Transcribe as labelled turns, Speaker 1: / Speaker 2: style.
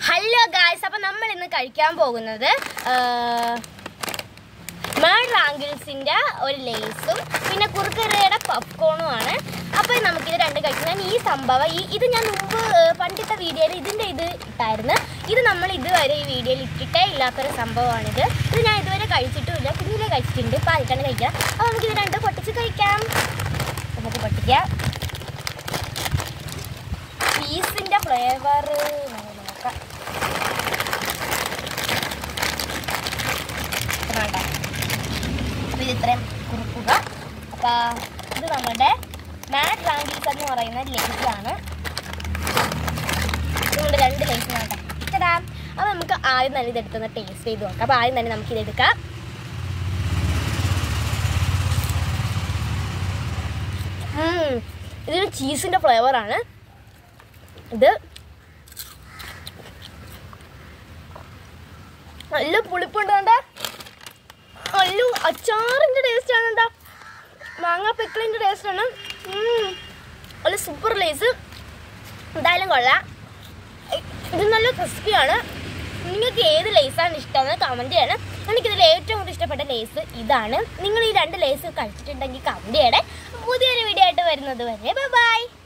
Speaker 1: Hello guys അപ്പൊ നമ്മൾ ഇന്ന് കഴിക്കാൻ പോകുന്നത് മേഡ് റാങ്കിൾസിന്റെ ഒരു ലേസും പിന്നെ കുറുക്കറയുടെ പോപ്കോണും ആണ് അപ്പൊ നമുക്കിത് രണ്ട് കഴിക്കും ഞാൻ ഈ സംഭവം ഈ ഇത് ഞാൻ മുമ്പ് ആ, പണ്ടിട്ട വീഡിയോയിൽ ഇതിന്റെ ഇത് ഇട്ടായിരുന്നു ഇത് നമ്മൾ ഇതുവരെ ഈ വീഡിയോയിൽ ഇട്ടിട്ടേ ഇല്ലാത്തൊരു സംഭവമാണിത് ഇത് ഞാൻ ഇതുവരെ കഴിച്ചിട്ടുമില്ല കുഞ്ഞിലെ കഴിച്ചിട്ടുണ്ട് ഇപ്പൊ ആയിട്ടാണ് കഴിക്കാം അപ്പൊ നമുക്ക് ഇത് രണ്ട് പൊട്ടിച്ച് കഴിക്കാം നമുക്ക് പൊട്ടിക്കാം ചീസിന്റെ ഫ്ലേവർ നോക്കാം വേണ്ട അപ്പൊ ഇത് ഇത്രയും കുറുക്കുക അപ്പൊ ഇത് നമ്മുടെ മാറ്റ് റാങ്കിൽസ് എന്ന് പറയുന്ന ലേസാണ് നമ്മുടെ രണ്ട് ലേസ് വേണ്ട ചേട്ടാ അപ്പൊ നമുക്ക് ആദ്യം തന്നെ ഇതെടുത്തൊന്ന് ടേസ്റ്റ് ചെയ്ത് നോക്കാം അപ്പൊ ആദ്യം തന്നെ നമുക്ക് ഇതെടുക്കാം ഉം, ഇതൊരു ചീസിന്റെ ഫ്ലേവർ ആണ് ഇത് നല്ല പുളിപ്പുണ്ട് കണ്ടാ നല്ല അച്ചാറിന്റെ ടേസ്റ്റ് ആണ് കേട്ടോ മാങ്ങ പിക്കിളിന്റെ ടേസ്റ്റ് ആണ് ഉം. നല്ല സൂപ്പർ ലേസ് എന്തായാലും കൊള്ളാം ഇ- ഇത് നല്ല ക്രിസ്പിയാണ് നിങ്ങൾക്ക് ഏത് ലേസാണ് ഇഷ്ടമെന്ന് കമൻറ്റ് ചെയ്യണം എനിക്കിതിൽ ഏറ്റവും കൂടുതൽ ഇഷ്ടപ്പെട്ട ലേസ് ഇതാണ് നിങ്ങൾ ഈ രണ്ട് ലേസ് കഴിച്ചിട്ടുണ്ടെങ്കിൽ കമൻറ്റ് ചെയ്യണേ പുതിയൊരു വീഡിയോ ആയിട്ട് വരുന്നത് വരെ ബൈ